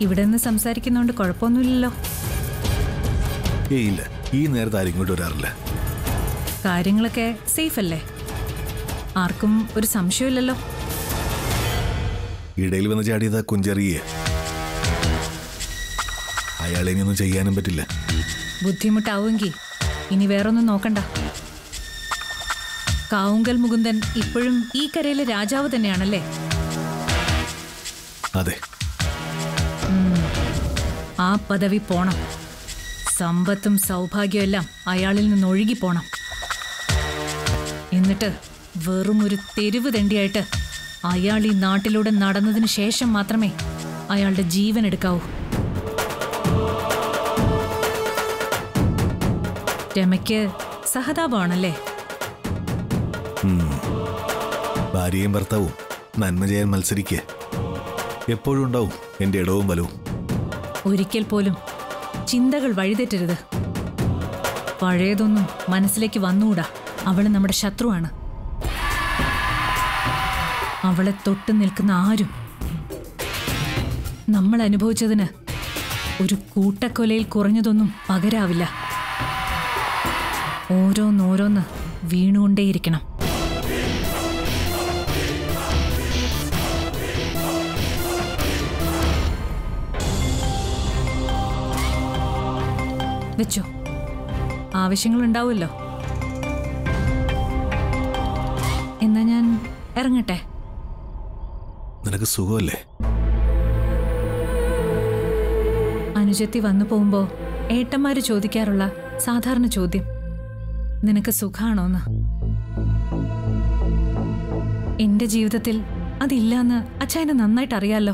ഇവിടെ നിന്ന് സംസാരിക്കുന്നോണ്ട് കുഴപ്പമൊന്നുമില്ലല്ലോ ഏയ് ഇല്ല ഈ നേരത്തെ ആരും ഇങ്ങോട്ട് വരാറില്ല കാര്യങ്ങളൊക്കെ സേഫ് അല്ലേ ആർക്കും ഒരു സംശയമില്ലല്ലോ ഇടയിൽ വന്ന് ചാടിയതാ കുഞ്ചെറിയെ അയാളെ ഇനിയൊന്നും ചെയ്യാനും പറ്റില്ല ബുദ്ധിമുട്ടാവുമെങ്കിൽ ഇനി വേറൊന്നും നോക്കണ്ട കാവുങ്കൽ മുകുന്ദൻ ഇപ്പോഴും ഈ കരയിലെ രാജാവ് തന്നെയാണല്ലേ അതെ ആ പദവി പോണം സമ്പത്തും സൗഭാഗ്യവും എല്ലാം അയാളിൽ നിന്ന് ഒഴുകി പോണം എന്നിട്ട് വെറും ഒരു തെരുവ് തെണ്ടിയായിട്ട് അയാൾ ഈ നാട്ടിലൂടെ നടന്നതിന് ശേഷം മാത്രമേ അയാളുടെ ജീവൻ എടുക്കാവൂ രമയ്ക്ക് സഹതാപമാണല്ലേ ഭാര്യയും ഭർത്താവും നന്മ ചെയ്യാൻ മത്സരിക്കുക എപ്പോഴും ഉണ്ടാവും എൻ്റെ ഇടവും ബലവും ഒരിക്കൽ പോലും ചിന്തകൾ വഴിതെറ്റരുത് പഴയതൊന്നും മനസ്സിലേക്ക് വന്നുകൂടാ അവള് നമ്മുടെ ശത്രുവാണ് അവളെ തൊട്ട് നിൽക്കുന്ന ആരും നമ്മൾ അനുഭവിച്ചതിന് ഒരു കൂട്ടക്കൊലയിൽ കുറഞ്ഞതൊന്നും പകരാവില്ല ഓരോന്നോരോന്ന് വീണുകൊണ്ടേയിരിക്കണം വെച്ചോ ആവശ്യങ്ങളുണ്ടാവുമല്ലോ എന്നാ ഞാൻ ഇറങ്ങട്ടെ നിനക്ക് സുഖമല്ലേ അനുജത്തി വന്നു പോകുമ്പോ ഏട്ടന്മാര് ചോദിക്കാറുള്ള സാധാരണ ചോദ്യം നിനക്ക് സുഖാണോന്ന് എന്റെ ജീവിതത്തിൽ അതില്ലാന്ന് അച്ചായനെ നന്നായിട്ട് അറിയാലോ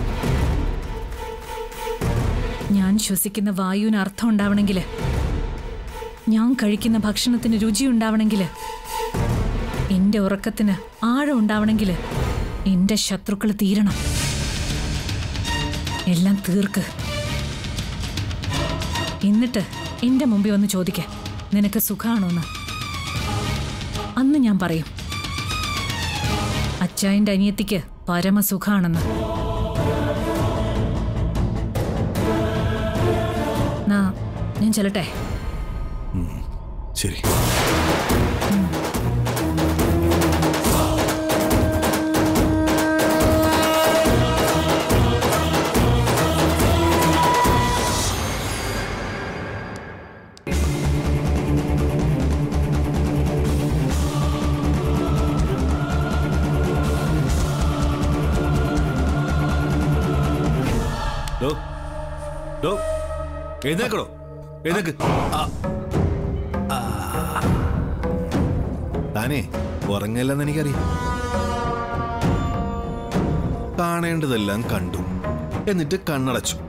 ഞാൻ ശ്വസിക്കുന്ന വായുവിന് അർത്ഥം ഉണ്ടാവണമെങ്കിൽ ഞാൻ കഴിക്കുന്ന ഭക്ഷണത്തിന് രുചി ഉണ്ടാവണമെങ്കിൽ എന്റെ ഉറക്കത്തിന് ആഴം ഉണ്ടാവണമെങ്കിൽ എന്റെ ശത്രുക്കൾ തീരണം എല്ലാം തീർക്ക് എന്നിട്ട് എന്റെ മുമ്പിൽ വന്ന് ചോദിക്ക നിനക്ക് സുഖാണോന്ന് അന്ന് ഞാൻ പറയും അച്ചായന്റെ അനിയത്തിക്ക് പരമസുഖാണെന്ന് നാ ഞാൻ ചെല്ലട്ടെ ശരി ഡോ, ഡോ, എഴുന്നേക്കടോ എഴുന്നേക്ക് ആ. ആ. താനേ ഉറങ്ങില്ലെന്ന് എനിക്കറിയാം കാണേണ്ടതെല്ലാം കണ്ടു എന്നിട്ട് കണ്ണടച്ചു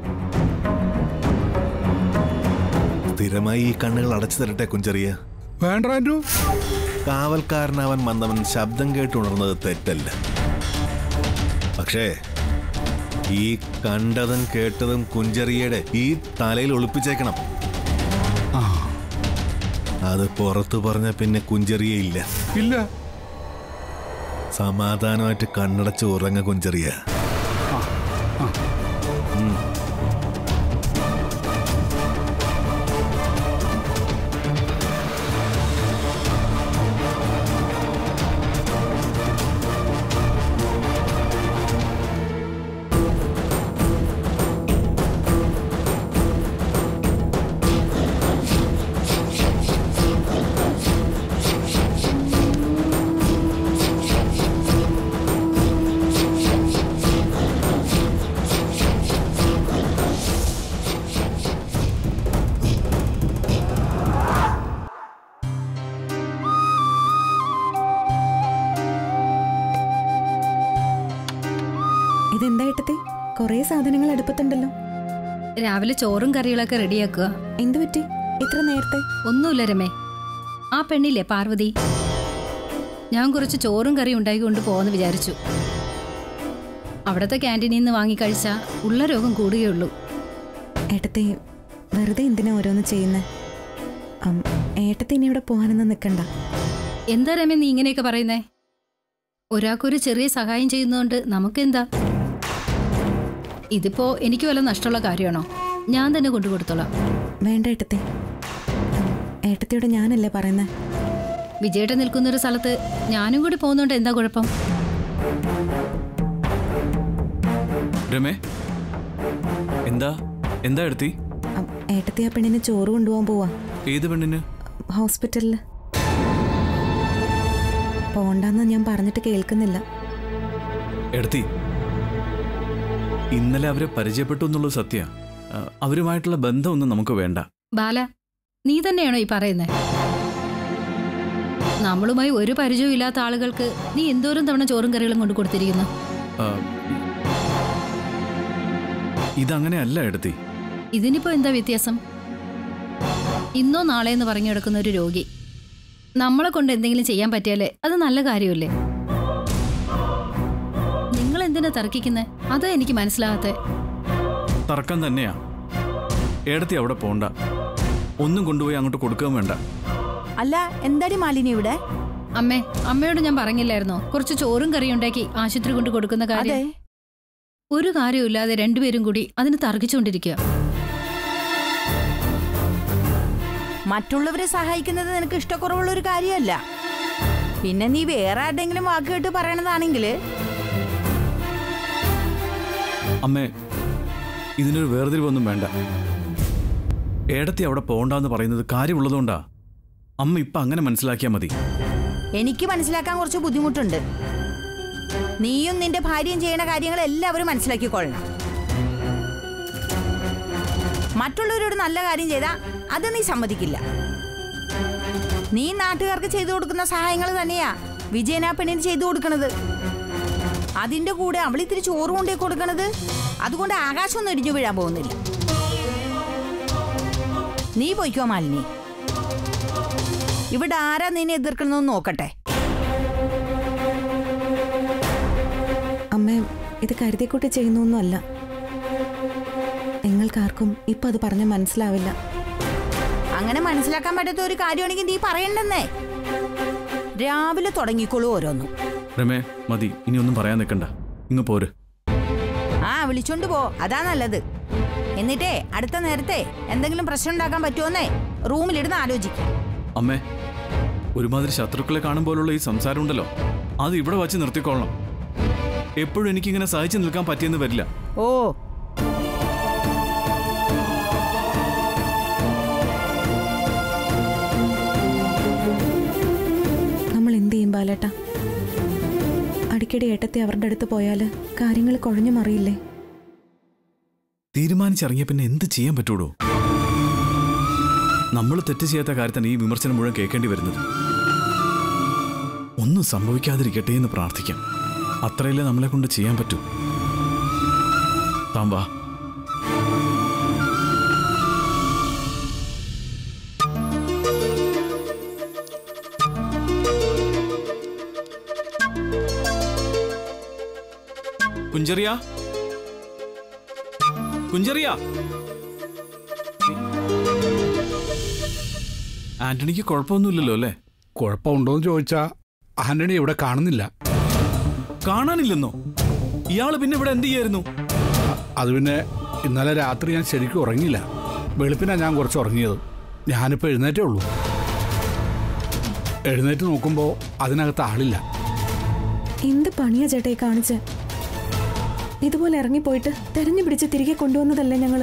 സ്ഥിരമായി ഈ കണ്ണുകൾ അടച്ചു തരട്ടെ കുഞ്ചെറിയ വേണ്ട ആൻഡ്രു കാവൽക്കാരനവൻ വന്നവൻ ശബ്ദം കേട്ടുണർന്നത് തെറ്റല്ല പക്ഷേ ഈ കണ്ടതും കേട്ടതും കുഞ്ചെറിയയുടെ ഈ തലയിൽ ഒളിപ്പിച്ചേക്കണം ആ അത് പുറത്തു പറഞ്ഞ പിന്നെ കുഞ്ചെറിയയില്ല ഇല്ല സമാധാനമായിട്ട് കണ്ണടച്ച് ഉറങ്ങ കുഞ്ചെറിയ ഇതെന്താ ഏട്ടത്തെ കുറേ സാധനങ്ങൾ അടുപ്പത്തുണ്ടല്ലോ രാവിലെ ചോറും കറികളൊക്കെ റെഡിയാക്കുക എന്തു പറ്റി ഇത്ര നേരത്തെ ഒന്നുമില്ല രമേ ആ പെണ്ണില്ലേ പാർവതി ഞാൻ കുറച്ച് ചോറും കറിയും ഉണ്ടാക്കി കൊണ്ട് പോകാമെന്ന് വിചാരിച്ചു അവിടുത്തെ ക്യാൻറ്റീനിൽ നിന്ന് വാങ്ങിക്കഴിച്ചാൽ ഉള്ള രോഗം കൂടുകയുള്ളൂ ഏട്ടത്തെ വെറുതെ എന്തിനാ ഓരോന്ന് ചെയ്യുന്നത് ഏട്ടത്തെ ഇനി ഇവിടെ പോകാനൊന്നും നിൽക്കണ്ട എന്താ രമേ നീ ഇങ്ങനെയൊക്കെ പറയുന്നേ ഒരാൾക്കൊരു ചെറിയ സഹായം ചെയ്യുന്നതുകൊണ്ട് നമുക്കെന്താ ഇതിപ്പോ എനിക്ക് വല്ല നഷ്ടമുള്ള കാര്യമാണോ ഞാൻ തന്നെ കൊണ്ടു കൊടുത്തോളാം വേണ്ട ഏട്ടത്തി ഉം, ഏട്ടത്തിയോട് ഞാനല്ലേ പറയുന്നത് വിജയേട്ടൻ നിൽക്കുന്ന ഒരു സ്ഥലത്ത് ഞാനും കൂടി പോകുന്നോണ്ട് എന്താ കുഴപ്പം രമേ എന്താ എന്താ എടുത്തി ഏട്ടത്തി ആ പെണ്ണിന് ചോറ് കൊണ്ടുപോകാൻ പോവാ ഏത് പെണ്ണിന് ഹോസ്പിറ്റലിൽ പോണ്ടെന്ന് ഞാൻ പറഞ്ഞിട്ട് കേൾക്കുന്നില്ല എടുത്തി ഇന്നലെ അവരെ പരിചയപ്പെട്ടു എന്നുള്ളത് സത്യ അവരുമായിട്ടുള്ള ബന്ധമൊന്നും നമുക്ക് വേണ്ട ബാല നീ തന്നെയാണോ ഈ പറയുന്നത് നമ്മളുമായി ഒരു പരിചയവും ഇല്ലാത്ത ആളുകൾക്ക് നീ എന്തോരം തവണ ചോറും കറികളും കൊണ്ടു കൊടുത്തിരിക്കുന്നു ആ, ഇതങ്ങനെയല്ല എടുത്തി ഇതിനിപ്പോ എന്താ വ്യത്യാസം ഇന്നോ നാളെ എന്ന് പറഞ്ഞു കിടക്കുന്ന ഒരു രോഗി നമ്മളെ കൊണ്ട് എന്തെങ്കിലും ചെയ്യാൻ പറ്റിയാലേ അത് നല്ല കാര്യമല്ലേ നിങ്ങൾ എന്തിനാ തർക്കിക്കുന്നത് അതാ എനിക്ക് മനസ്സിലാകാത്തെ തർക്കം തന്നെയാ ഏടത്തി അവിടെ പോണ്ട ഒന്നും കൊണ്ടുപോയി അങ്ങോട്ട് കൊടുക്കുകയും വേണ്ട അല്ല എന്താടി മാലിനി ഇവിടെ അമ്മേ അമ്മയോട് ഞാൻ പറഞ്ഞില്ലായിരുന്നോ കുറച്ച് ചോറും കറിയും ഉണ്ടാക്കി ആശുപത്രി കൊണ്ട് കൊടുക്കുന്ന അതെ കാര്യം ഒരു കാര്യമില്ലാതെ രണ്ടുപേരും കൂടി അതിന് തർക്കിച്ചുകൊണ്ടിരിക്കുക മറ്റുള്ളവരെ സഹായിക്കുന്നത് നിനക്ക് ഇഷ്ടക്കുറവുള്ള ഒരു കാര്യമല്ല പിന്നെ നീ വേറെ ആരുടെങ്കിലും വാക്ക് കേട്ട് പറയണതാണെങ്കിൽ അമ്മേ ഇതിനൊരു വേർതിരിവൊന്നും വേണ്ട ഏടത്തി അവിടെ പോണ്ടെന്ന് പറയുന്നത് കാര്യമുള്ളതുകൊണ്ടാ അമ്മ ഇപ്പൊ അങ്ങനെ മനസ്സിലാക്കിയാൽ മതി എനിക്ക് മനസ്സിലാക്കാൻ കുറച്ച് ബുദ്ധിമുട്ടുണ്ട് നീയും നിന്റെ ഭാര്യയും ചെയ്യണ കാര്യങ്ങൾ എല്ലാവരും മനസ്സിലാക്കിക്കൊള്ളണം മറ്റുള്ളവരോട് നല്ല കാര്യം ചെയ്താ അത് നീ സമ്മതിക്കില്ല നീ നാട്ടുകാർക്ക് ചെയ്തു കൊടുക്കുന്ന സഹായങ്ങൾ തന്നെയാ വിജയൻ ആ പെണ്ണിന് ചെയ്തു കൊടുക്കണത് അതിന്റെ കൂടെ അവൾ ഇത്തിരി ചോറ് കൊണ്ടേ കൊടുക്കണത് അതുകൊണ്ട് ആകാശമൊന്നും ഇടിഞ്ഞു വീഴാൻ പോകുന്നില്ല നീ പോയിക്കോ മാലിനി ഇവിടെ ആരാ നിന്നെ എതിർക്കണമെന്ന് നോക്കട്ടെ അമ്മ ഇത് കരുതിക്കൂട്ടി ചെയ്യുന്നൊന്നുമല്ല നിങ്ങൾക്കാർക്കും ഇപ്പൊ അത് പറഞ്ഞ മനസ്സിലാവില്ല അങ്ങനെ മനസ്സിലാക്കാൻ പറ്റാത്ത ഒരു കാര്യമാണെങ്കിൽ നീ പറയണ്ടെന്നേ രാവിലെ തുടങ്ങിക്കോളൂ ഓരോന്നും രമേ മതി ഇനി ഒന്നും പറയാൻ നിൽക്കണ്ട ഇങ്ങ് പോര് ആ വിളിച്ചോണ്ട് പോ അതാ നല്ലത് എന്നിട്ടേ അടുത്ത നേരത്തെ എന്തെങ്കിലും പ്രശ്നം ഉണ്ടാക്കാൻ പറ്റുമോന്നേ റൂമിലിരുന്ന് ആലോചിക്കാം അമ്മേ ഒരുമാതിരി ശത്രുക്കളെ കാണുമ്പോലുള്ള ഈ സംസാരം ഉണ്ടല്ലോ അത് ഇവിടെ വച്ച് നിർത്തിക്കൊള്ളണം എപ്പോഴും എനിക്കിങ്ങനെ സഹിച്ചു നിൽക്കാൻ പറ്റിയെന്ന് വരില്ല ഓ നമ്മൾ എന്ത് ചെയ്യും ബാലേട്ട അടിക്കടി ഏട്ടത്തി അവരുടെ അടുത്ത് പോയാൽ കാര്യങ്ങൾ കുഴഞ്ഞു മറിയില്ലേ തീരുമാനിച്ചിറങ്ങിയ പിന്നെ എന്ത് ചെയ്യാൻ പറ്റൂടോ നമ്മൾ തെറ്റ് ചെയ്യാത്ത കാര്യത്തിന് ഈ വിമർശനം മുഴുവൻ കേൾക്കേണ്ടി വരുന്നത് ഒന്നും സംഭവിക്കാതിരിക്കട്ടെ എന്ന് പ്രാർത്ഥിക്കാം അത്രയല്ലേ നമ്മളെ കൊണ്ട് ചെയ്യാൻ പറ്റൂ താൻ വാ കുഞ്ചറിയ കുഞ്ചറിയ ആന്റണിക്ക് കുഴപ്പമൊന്നുമില്ലല്ലോ അല്ലേ കുഴപ്പമുണ്ടോന്ന് ചോദിച്ചാ ആന്റണി ഇവിടെ കാണുന്നില്ല കാണാനില്ലെന്നോ ഇയാള് പിന്നെ ഇവിടെ എന്ത് ചെയ്യായിരുന്നു അത് പിന്നെ ഇന്നലെ രാത്രി ഞാൻ ശരിക്കും ഉറങ്ങിയില്ല വെളുപ്പിനാ ഞാൻ കുറച്ച് ഉറങ്ങിയത് ഞാനിപ്പോൾ എഴുന്നേറ്റേ ഉള്ളൂ എഴുന്നേറ്റ് നോക്കുമ്പോൾ അതിനകത്ത് ആളില്ല എന്ത് പണിയാ ചേട്ടാ ഈ കാണിച്ച് ഇതുപോലെ ഇറങ്ങിപ്പോയിട്ട് തെരഞ്ഞു പിടിച്ച് തിരികെ കൊണ്ടുവന്നതല്ലേ ഞങ്ങള്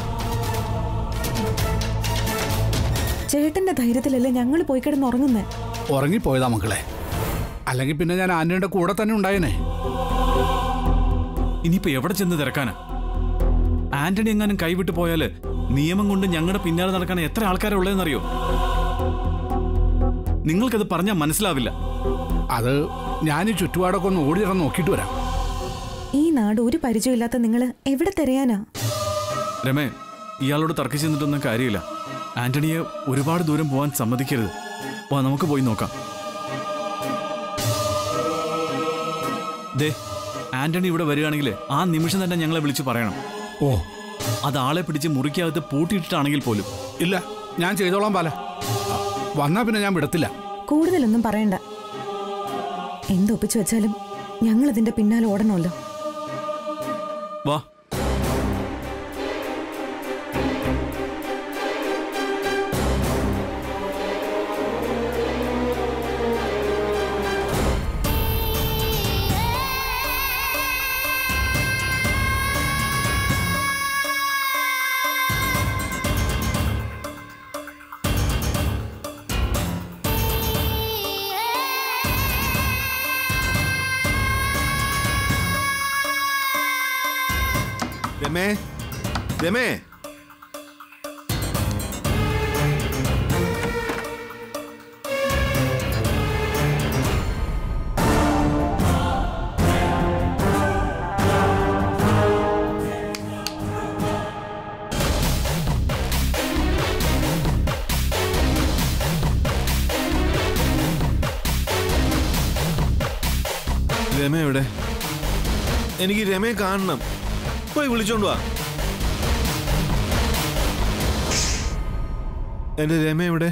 ചേട്ടന്റെ ധൈര്യത്തിലല്ലേ ഞങ്ങൾ പോയി കിടന്ന് ഉറങ്ങുന്നേ ഉറങ്ങിപ്പോയതാ മക്കളെ അല്ലെങ്കിൽ പിന്നെ ഞാൻ ആന്റണിയുടെ കൂടെ തന്നെ ഉണ്ടായേനെ ഇനിയിപ്പോ എവിടെ ചെന്ന് തിരക്കാനാ ആന്റണി എങ്ങാനും കൈവിട്ട് പോയാല് നിയമം കൊണ്ട് ഞങ്ങളുടെ പിന്നാലെ നടക്കാൻ എത്ര ആൾക്കാരെ ഉള്ളതെന്നറിയോ നിങ്ങൾക്കത് പറഞ്ഞാൽ മനസ്സിലാവില്ല അത് ഞാൻ ഈ ചുറ്റുപാടൊക്കെ ഒന്ന് ഓടിയിറന്ന് നോക്കിയിട്ട് വരാം ഈ നാട് ഒരു പരിചയമില്ലാത്ത നിങ്ങൾ എവിടെ തിരയാനാ രമേ ഇയാളോട് തർക്കിച്ചു നിന്നിട്ടൊന്നും കാര്യമില്ല ആന്റണിയെ ഒരുപാട് ദൂരം പോകാൻ സമ്മതിക്കരുത് വാ നമുക്ക് പോയി നോക്കാം ദേ ആന്റണി ഇവിടെ വരികയാണെങ്കിൽ ആ നിമിഷം തന്നെ ഞങ്ങളെ വിളിച്ച് പറയണം ഓ അത് ആളെ പിടിച്ച് മുറിക്കകത്ത് പൂട്ടിയിട്ടിട്ടാണെങ്കിൽ പോലും ഇല്ല ഞാൻ ചെയ്തോളാം പാല വന്നാ പിന്നെ ഞാൻ വിടത്തില്ല കൂടുതലൊന്നും പറയണ്ട എന്തൊപ്പിച്ചു വെച്ചാലും ഞങ്ങൾ ഇതിന്റെ പിന്നാലെ ഓടണമല്ലോ വാ രമേ രമേ രമ എവിടെ എനിക്ക് രമയെ കാണണം പോയി വിളിച്ചോണ്ട് വാ എന്റെ രമ എവിടെ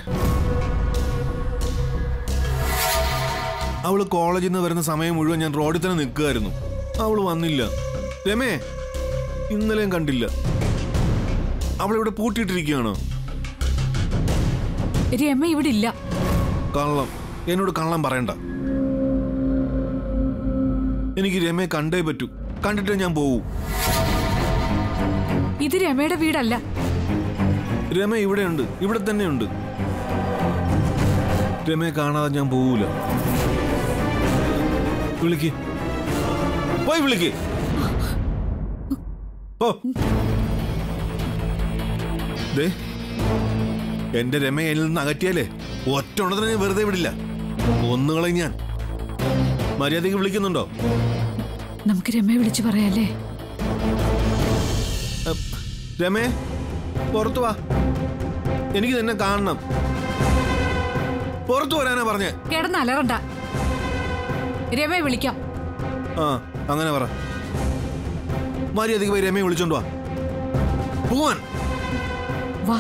അവള് കോളേജിൽ നിന്ന് വരുന്ന സമയം മുഴുവൻ ഞാൻ റോഡിൽ തന്നെ നിൽക്കുമായിരുന്നു അവള് വന്നില്ല രമേ ഇന്നലെയും കണ്ടില്ല അവളിവിടെ പൂട്ടിയിട്ടിരിക്കുകയാണോ രമ ഇവിടെ ഇല്ല കള്ളം എന്നോട് കള്ളം പറയണ്ട എനിക്ക് രമയെ കണ്ടേ പറ്റൂ കണ്ടിട്ടേ ഞാൻ പോവൂ ഇത് രമയുടെ വീടല്ല രമ ഇവിടെയുണ്ട് ഇവിടെ തന്നെയുണ്ട് രമയെ കാണാതെ ഞാൻ പോവൂല വിളിക്ക് പോയി വിളിക്ക് ഓ ദേ എന്റെ രമ എന്നിൽ നിന്ന് അകറ്റിയാലേ ഒറ്റ ഉണർന്നെ ഞാൻ വെറുതെ വിടില്ല ഒന്നുകളെ ഞാൻ മര്യാദയ്ക്ക് വിളിക്കുന്നുണ്ടോ നമുക്ക് രമയെ വിളിച്ചു പറയാല്ലേ അ, രമേ പുറത്തു വാ എനിക്ക് നിന്നെ കാണണം പുറത്തു വരാനാ പറഞ്ഞേ കിടന്ന് അലറണ്ട രമയെ വിളിക്കാം ആ അങ്ങനെ പറ മര്യാദയ്ക്ക് പോയി രമയെ വിളിച്ചോണ്ട് വാ പോവാൻ വാ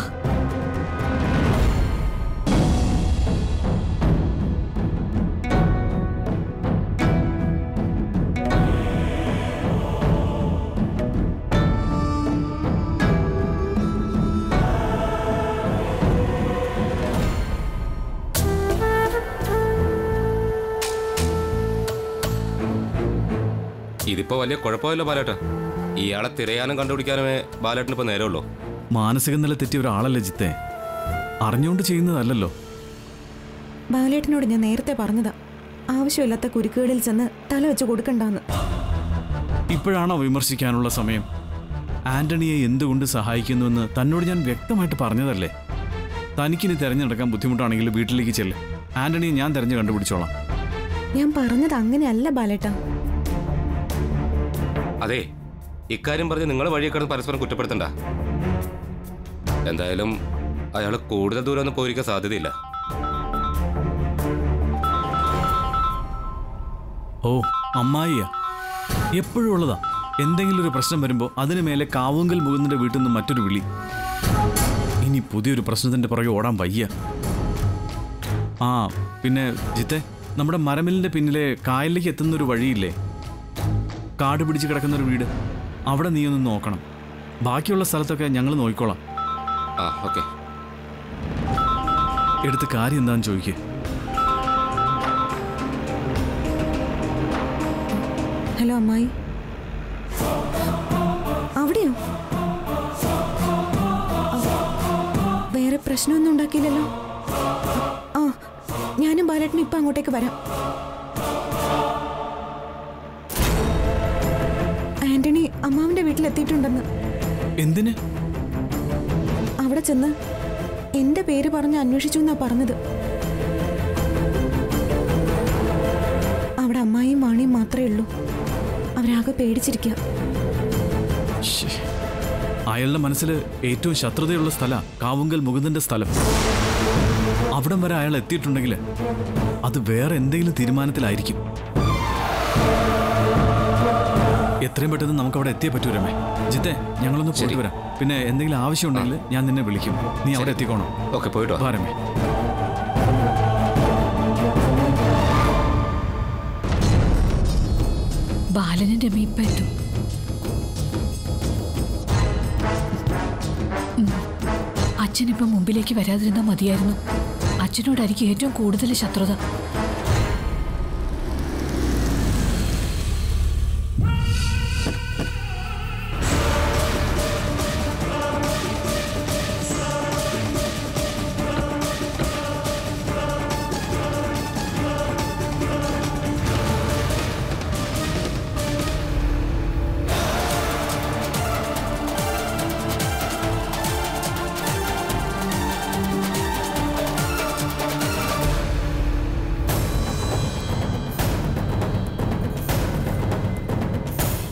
ഇതിപ്പോ വലിയ കുഴപ്പമില്ല ബാലേട്ട ഇയാളെ തിരയാനും കണ്ടുപിടിക്കാനുമേ ബാലേട്ടന് ഇപ്പൊ നേരമുള്ളൂ മാനസിക നില തെറ്റിയ ഒരാളല്ലേ ജിത്തെ അറിഞ്ഞുകൊണ്ട് ചെയ്യുന്നതല്ലല്ലോ ബാലേട്ടനോട് ഞാൻ നേരത്തെ പറഞ്ഞതാ ആവശ്യമില്ലാത്ത കുരുക്കുകളിൽ ചെന്ന് തല വെച്ച് കൊടുക്കണ്ടെന്ന് ഇപ്പോഴാണോ വിമർശിക്കാനുള്ള സമയം ആന്റണിയെ എന്തുകൊണ്ട് സഹായിക്കുന്നുവെന്ന് തന്നോട് ഞാൻ വ്യക്തമായിട്ട് പറഞ്ഞതല്ലേ തനിക്കിനി തിരഞ്ഞെടുക്കാൻ ബുദ്ധിമുട്ടാണെങ്കിൽ വീട്ടിലേക്ക് ചെല്ല് ആന്റണിയെ ഞാൻ തിരഞ്ഞു കണ്ടുപിടിച്ചോളാം ഞാൻ പറഞ്ഞത് അങ്ങനെയല്ല ബാലേട്ട അതെ ഇക്കാര്യം പറഞ്ഞ് നിങ്ങൾ വഴിയെ കിടന്ന് പരസ്പരം കുറ്റപ്പെടുത്തണ്ട എന്തായാലും അയാൾ കൂടുതൽ ദൂരം ഒന്നും പോയിരിക്കാൻ സാധ്യതയില്ല ഓ അമ്മായിയാ എപ്പോഴും ഉള്ളതാ എന്തെങ്കിലും ഒരു പ്രശ്നം വരുമ്പോൾ അതിന് മേലെ കാവുങ്കൽ മുകുന്ദന്റെ വീട്ടിൽ നിന്ന് മറ്റൊരു വിളി ഇനി പുതിയൊരു പ്രശ്നത്തിന്റെ പുറകെ ഓടാൻ വയ്യ ആ പിന്നെ ജിത്തെ നമ്മുടെ മരമിലിന്റെ പിന്നിലെ കായലിലേക്ക് എത്തുന്ന ഒരു വഴിയില്ലേ കാട് പിടിച്ച് കിടക്കുന്ന ഒരു വീട് അവിടെ നീ ഒന്ന് നോക്കണം ബാക്കിയുള്ള സ്ഥലത്തൊക്കെ ഞങ്ങൾ നോക്കിക്കോളാം ആ ഓക്കെ എടുത്ത് കാര്യം എന്താന്ന് ചോദിക്കേ ഹലോ അമ്മായി അവിടെയോ ആ, വേറെ പ്രശ്നമൊന്നും ഉണ്ടാക്കിയില്ലല്ലോ ആ ഞാനും ബാലേട്ടനും ഇപ്പൊ അങ്ങോട്ടേക്ക് വരാം ആന്റണി അമ്മാവിന്റെ വീട്ടിലെത്തിയിട്ടുണ്ടെന്ന് എന്തിന് അവിടെ ചെന്ന് എന്റെ പേര് പറഞ്ഞ് അന്വേഷിച്ചു എന്നാ പറഞ്ഞത് അവിടെ അമ്മായിയും വാണിയും മാത്രമേ ഉള്ളൂ അവരാകെ പേടിച്ചിരിക്കുക ശ്ശേ. അയാളുടെ മനസ്സിൽ ഏറ്റവും ശത്രുതയുള്ള സ്ഥല കാവുങ്കൽ മുകുന്ദന്റെ സ്ഥലം അവിടം വരെ അയാൾ എത്തിയിട്ടുണ്ടെങ്കിൽ അത് വേറെ എന്തെങ്കിലും തീരുമാനത്തിലായിരിക്കും എത്രയും പെട്ടെന്ന് നമുക്ക് അവിടെ എത്തിയേ പറ്റൂ രമേ ജിത്തെ ഞങ്ങളൊന്ന് പോയിട്ട് വരാം പിന്നെ എന്തെങ്കിലും ആവശ്യമുണ്ടെങ്കിൽ ഞാൻ നിന്നെ വിളിക്കും നീ അവിടെ എത്തിക്കോണം ഓക്കെ പോയിട്ട് വാ വാ രമേ ബാലനും രമ ഇപ്പൊ എത്തും ഉം. അച്ഛനിപ്പൊ മുമ്പിലേക്ക് വരാതിരുന്നാൽ മതിയായിരുന്നു അച്ഛനോടായിരിക്കും ഏറ്റവും കൂടുതൽ ശത്രുത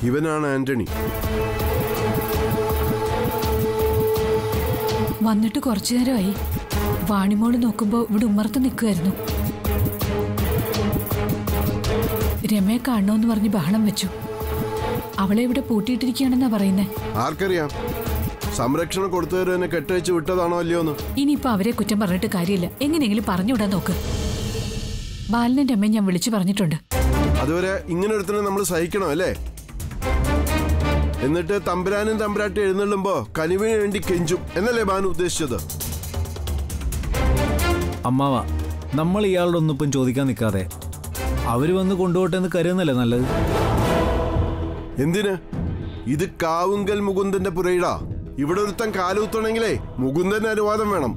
ഇവനാണ് ആന്റണി വന്നിട്ട് കുറച്ചു നേരമായി വാണിമോള് നോക്കുമ്പോ ഇവിടെ ഉമ്മർത്ത് നിൽക്കുമായിരുന്നു രമയെ കാണണമെന്ന് പറഞ്ഞ് ബഹളം വെച്ചു അവളെ ഇവിടെ പൂട്ടിയിട്ടിരിക്കുകയാണെന്നാ പറയുന്നേ ആർക്കറിയാം സംരക്ഷണം കൊടുത്തവര് എന്നെ കെട്ടയച്ച് വിട്ടതാണോ അല്ലയോ എന്ന് ഇനിയിപ്പോ അവരെ കുറ്റം പറഞ്ഞിട്ട് കാര്യമില്ല എങ്ങനെയെങ്കിലും പറഞ്ഞുവിടാൻ നോക്ക് ബാലനും രമയും ഞാൻ വിളിച്ചു പറഞ്ഞിട്ടുണ്ട് അതുവരെ ഇങ്ങനെ ഒരുത്തനെ നമ്മൾ സഹിക്കണം അല്ലേ എന്നിട്ട് തമ്പുരാനും തമ്പുരാട്ടി എഴുന്നള്ളുമ്പോ കനിവിന് വേണ്ടി കെഞ്ചും എന്നല്ലേ ബാനു ഉദ്ദേശിച്ചത് അമ്മാവ നമ്മൾ ഇയാളുടെ ഒന്നും ഇപ്പം ചോദിക്കാൻ നിൽക്കാതെ അവർ വന്ന് കൊണ്ടുപോട്ടെ എന്ന് കരുതുന്നല്ലേ നല്ലത് എന്തിന് ഇത് കാവുങ്കൽ മുകുന്ദന്റെ പുരയിടാ ഇവിടെ ഒരുത്തൻ കാലുത്തണമെങ്കിലേ മുകുന്ദന്റെ അനുവാദം വേണം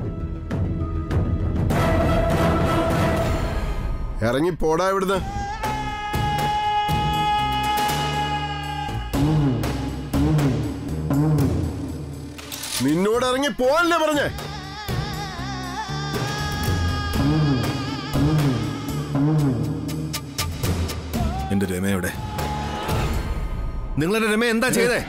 ഇറങ്ങി പോടാ ഇവിടുന്ന് നിന്നോട് ഇറങ്ങി പോവല്ലേ പറഞ്ഞേ എന്റെ രമയുടെ നിങ്ങളുടെ രമ എന്താ ചെയ്തേ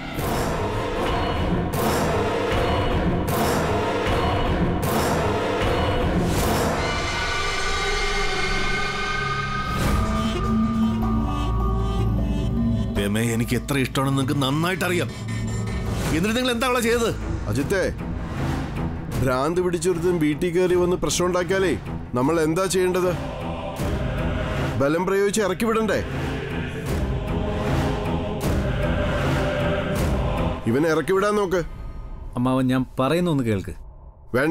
രമയെ എനിക്ക് എത്ര ഇഷ്ടമാണെന്ന് നിങ്ങൾക്ക് നന്നായിട്ട് അറിയാം എന്നിട്ട് നിങ്ങൾ എന്താ അവളെ ചെയ്തത് അജിത്തെ ഭ്രാന്ത് പിടിച്ചൊരുത്തും വീട്ടിൽ കയറി വന്ന് പ്രശ്നം ഉണ്ടാക്കിയാലേ നമ്മൾ എന്താ ചെയ്യേണ്ടത് ബലം പ്രയോഗിച്ച് ഇറക്കി വിടണ്ടേ ഇവനെ ഇറക്കി വിടാൻ നോക്ക് അമ്മാവൻ ഞാൻ പറയുന്ന ഒന്ന് കേൾക്ക് വേണ്ട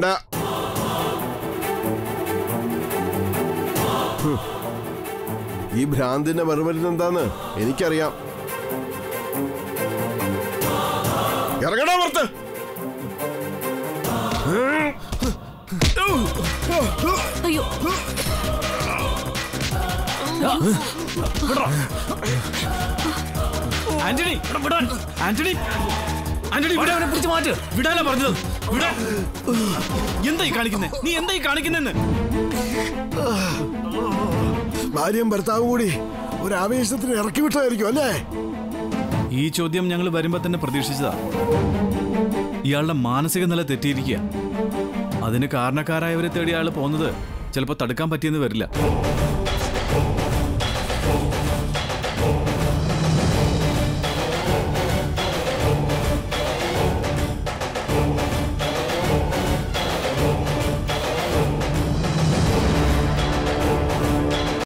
ഹും. ഈ ഭ്രാന്തിന്റെ മറുമരുന്ന് എന്താന്ന് എനിക്കറിയാം ഇറങ്ങടാ പുറത്ത് അയ്യോ ആന്റണി ഇവിടെ വിടാൻ ആന്റണി ആന്റണി ഇവിടെ അവനെ പിടിച്ച് മാറ്റ് വിടാനാ പറഞ്ഞത് വിടാ എന്തായി കാണിക്കുന്നേ നീ എന്തായി കാണിക്കുന്നെന്ന് ഭാര്യയും ഭർത്താവും കൂടി ഒരു ആവേശത്തിന് ഇറക്കി വിട്ടതായിരിക്കും അല്ലേ ഈ ചോദ്യം ഞങ്ങൾ വരുമ്പോ തന്നെ പ്രതീക്ഷിച്ചതാ ഇയാളുടെ മാനസിക നില തെറ്റിയിരിക്കുക അതിന് കാരണക്കാരായവരെ തേടി അയാൾ പോകുന്നത് ചിലപ്പോൾ തടുക്കാൻ പറ്റിയെന്ന് വരില്ല